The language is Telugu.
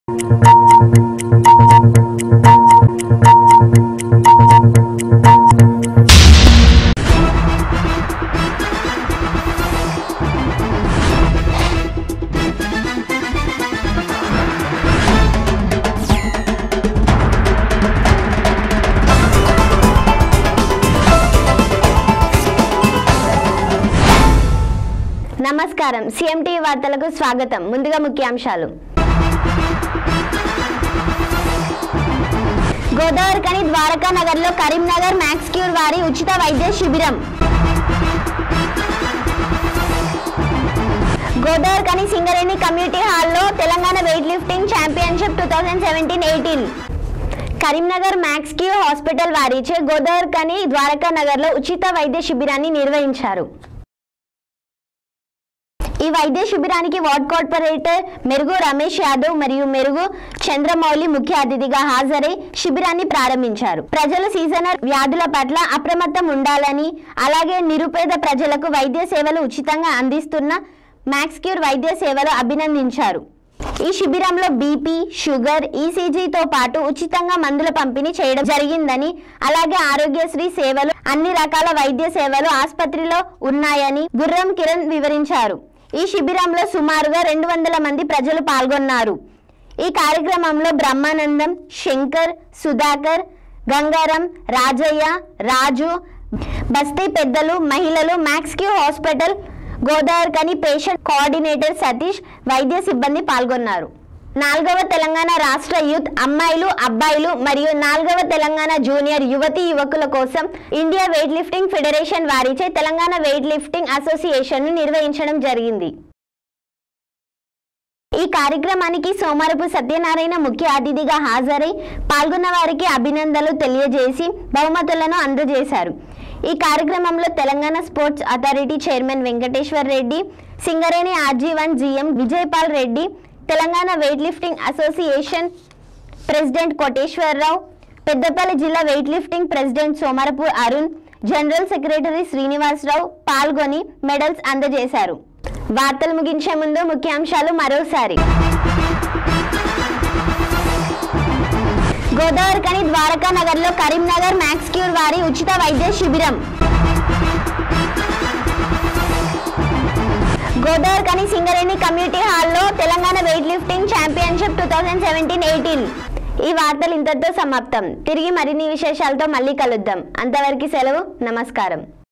నమస్కారం సిఎంటి వార్తలకు స్వాగతం ముందుగా ముఖ్యాంశాలు గోదావరి కని ద్వారకా నగర్లో కరీంనగర్ మ్యాక్స్ క్యూర్ వారి ఉచిత వైద్య శిబిరం గోదావరి కని సింగరేణి కమ్యూనిటీ హాల్లో Telangana weight lifting championship two thousand seventeen eighteen Karimnagar max Q hospital వారిచే గోదావరి కని ద్వారకా నగర్లో ఉచిత వైద్య శిబిరాన్ని నిర్వహించారు ఈ వైద్య శిబిరానికి వార్డ్ కార్పొరేటర్ మెరుగు రమేష్ యాదవ్ మరియు మెరుగు చంద్రమౌళి ముఖ్య అతిథిగా హాజరై శిబిరాన్ని ప్రారంభించారు ప్రజలు సీజనల్ వ్యాధుల పట్ల అప్రమత్తం ఉండాలని అలాగే నిరుపేద ప్రజలకు వైద్య సేవలు ఉచితంగా అందిస్తున్న మ్యాక్స్ క్యూర్ వైద్య సేవలు అభినందించారు ఈ శిబిరంలో బీపీ షుగర్ ఈసీజీతో పాటు ఉచితంగా మందుల పంపిణీ చేయడం జరిగిందని అలాగే ఆరోగ్యశ్రీ సేవలు అన్ని రకాల వైద్య సేవలు ఆసుపత్రిలో ఉన్నాయని గుర్రం కిరణ్ వివరించారు ఈ శిబిరంలో సుమారుగా రెండు వందల మంది ప్రజలు పాల్గొన్నారు ఈ కార్యక్రమంలో బ్రహ్మానందం శంకర్ సుధాకర్ గంగారం రాజయ్య రాజు బస్తీ పెద్దలు మహిళలు మ్యాక్స్ క్యూ హాస్పిటల్ గోదావరి కని పేషెంట్ కోఆర్డినేటర్ సతీష్ వైద్య సిబ్బంది పాల్గొన్నారు నాలుగవ తెలంగాణ రాష్ట్ర యూత్ అమ్మాయిలు అబ్బాయిలు మరియు నాలుగవ తెలంగాణ జూనియర్ యువతి యువకుల కోసం ఇండియా వెయిట్ లిఫ్టింగ్ ఫెడరేషన్ వారిచే తెలంగాణ వెయిట్ లిఫ్టింగ్ అసోసియేషన్ ను నిర్వహించడం జరిగింది ఈ కార్యక్రమానికి సోమరపు సత్యనారాయణ ముఖ్య అతిథిగా హాజరై పాల్గొన్న వారికి అభినందనలు తెలియజేసి బహుమతులను అందజేశారు ఈ కార్యక్రమంలో Telangana sports authority chairman Venkateshwar Reddy Singareni RG one GM Vijaypal Reddy Telangana weight lifting association president Koteswara Rao Peddapalli జిల్లా weight lifting president Somarapu Arun general secretary Srinivasa Rao పాల్గొని మెడల్స్ అందజేశారు వార్తలు ముగించే ముందు ముఖ్యాంశాలు మరోసారి గోదావరి కని ద్వారకా నగర్లో కరీంనగర్ మ్యాక్స్ క్యూర్ వారి ఉచిత వైద్య శిబిరం గోదావరి కని సింగరేణి కమ్యూనిటీ హాల్లో Telangana weight lifting championship two thousand seventeen eighteen ఈ వార్తలు ఇంతటితో సమాప్తం తిరిగి మరిన్ని విశేషాలతో మళ్ళీ కలుద్దాం అంతవరకు సెలవు నమస్కారం